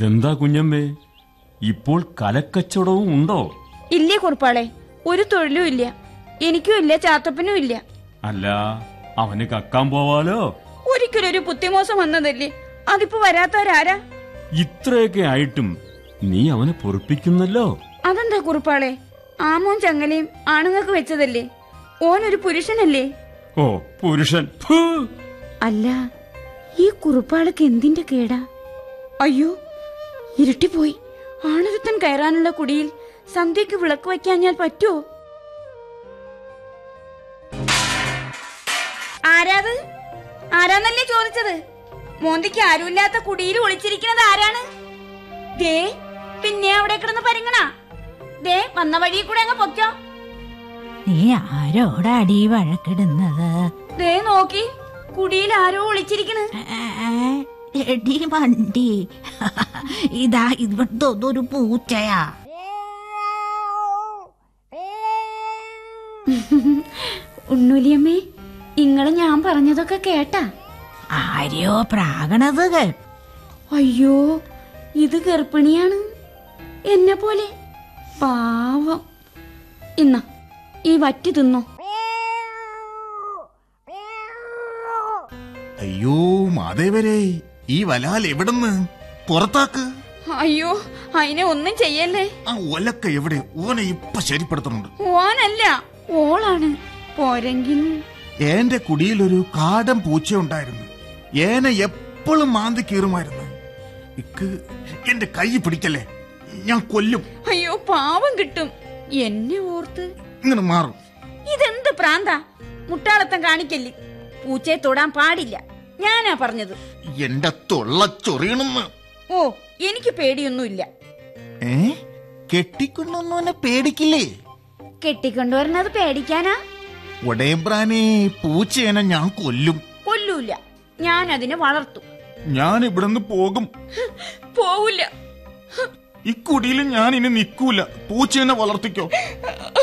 ഇതെന്താ കുഞ്ഞമ്മേ ഇപ്പോൾ കലക്കച്ചവടവും ഉണ്ടോ ഇല്ലേ കുറുപ്പാളെ ഒരു തൊഴിലും ഇല്ല എനിക്കും ഇല്ല ചാത്തപ്പനും ഇല്ല അല്ല അവന് കക്കാൻ പോവാലോ ഒരിക്കലൊരു പുത്തിമോസം വന്നതല്ലേ അതിപ്പോ വരാത്തവരാരാ ഇത്രയൊക്കെ ആയിട്ടും നീ അവനെ പൊറപ്പിക്കുന്നല്ലോ അതെന്താ കുറുപ്പാളെ ആമോൻ ചങ്ങലയും ആണുങ്ങൾക്ക് വെച്ചതല്ലേ ഓനൊരു പുരുഷനല്ലേ ഓ പുരുഷൻ ഫൂ. അല്ല ഈ കുറുപ്പാളക്ക് എന്തിന്റെ കേടാ അയ്യോ ഇരുട്ടിപ്പോയി ആണൊരുത്തൻ കയറാനുള്ള കുടിയിൽ സന്ധ്യക്ക് വിളക്ക് വയ്ക്കാൻ ഞാൻ പറ്റുമോ ആരാത് ആരാന്നല്ലേ ചോദിച്ചത് മോന്തിക്ക് ആരുമില്ലാത്ത കുടിയിൽ ഒളിച്ചിരിക്കുന്നത് ആരാണ് ദേ പിന്നെ അവിടെ കിടന്ന് പരിങ്ങണ ദേ വന്ന വഴി കൂടെ അങ്ങ് പൊക്കോ നീ ആരോടാടി വഴക്കിടുന്നത് ദേ നോക്കി കുടിയിൽ ആരോ ഒളിച്ചിരിക്കണ് ഏ, എടി വണ്ടി ഇതാ ഇവിടുത്തെ ഒരു പൂച്ചയാ ഉണ്ണുലിയമ്മേ ഇങ്ങള് ഞാൻ പറഞ്ഞതൊക്കെ കേട്ടാ ആരെയോ പ്രാകണത് കേട്ടു അയ്യോ ഇത് ഗർഭിണിയാണ് എന്നെ പോലെ പാവം ഇന്ന ഈ വറ്റി തിന്നോ അയ്യോ മാതേവരെ ഈ വലാൽ എവിടുന്ന് പുറത്താക്ക് അയ്യോ അതിനെ ഒന്നും ചെയ്യല്ലേ ആ ഒലക്ക എവിടെ ഓനെ ഇപ്പൊ ശരിപ്പെടുത്തുന്നുണ്ട് ഓനല്ല ഓളാണ് പോരെങ്കിൽ എന്റെ കുടിയിലൊരു കാടൻ പൂച്ച ഉണ്ടായിരുന്നു ഏന എപ്പോഴും മാന്തി കീറുമായിരുന്നു ഇക്ക് എന്റെ കൈ പിടിക്കല്ലേ ഞാൻ കൊല്ലും അയ്യോ പാവം കിട്ടും എന്നെ ഓർത്ത് ഇങ്ങനെ മാറും ഇതെന്ത് പ്രാന്ത മുട്ടാളത്തം കാണിക്കല്ലേ പൂച്ചയെ തൊടാൻ പാടില്ല ഞാനാ പറഞ്ഞത് എന്റെ തൊള്ള ചൊറിയണെന്ന് ഓ എനിക്ക് പേടിയൊന്നുമില്ല ഏ കെട്ടിക്കൊണ്ടൊന്നും പേടിക്കില്ലേ കെട്ടിക്കൊണ്ടുവരുന്നത് പേടിക്കാനാ ഒടയമ്പ്രാനെ പൂച്ചേനെ ഞാൻ കൊല്ലും കൊല്ലൂല ഞാൻ അതിനെ വളർത്തു ഞാൻ ഇവിടുന്ന് പോകും പോവില്ല ഈ കുടിയിൽ ഞാൻ ഇനി നിൽക്കൂല പൂച്ചേനെ വളർത്തിക്കോ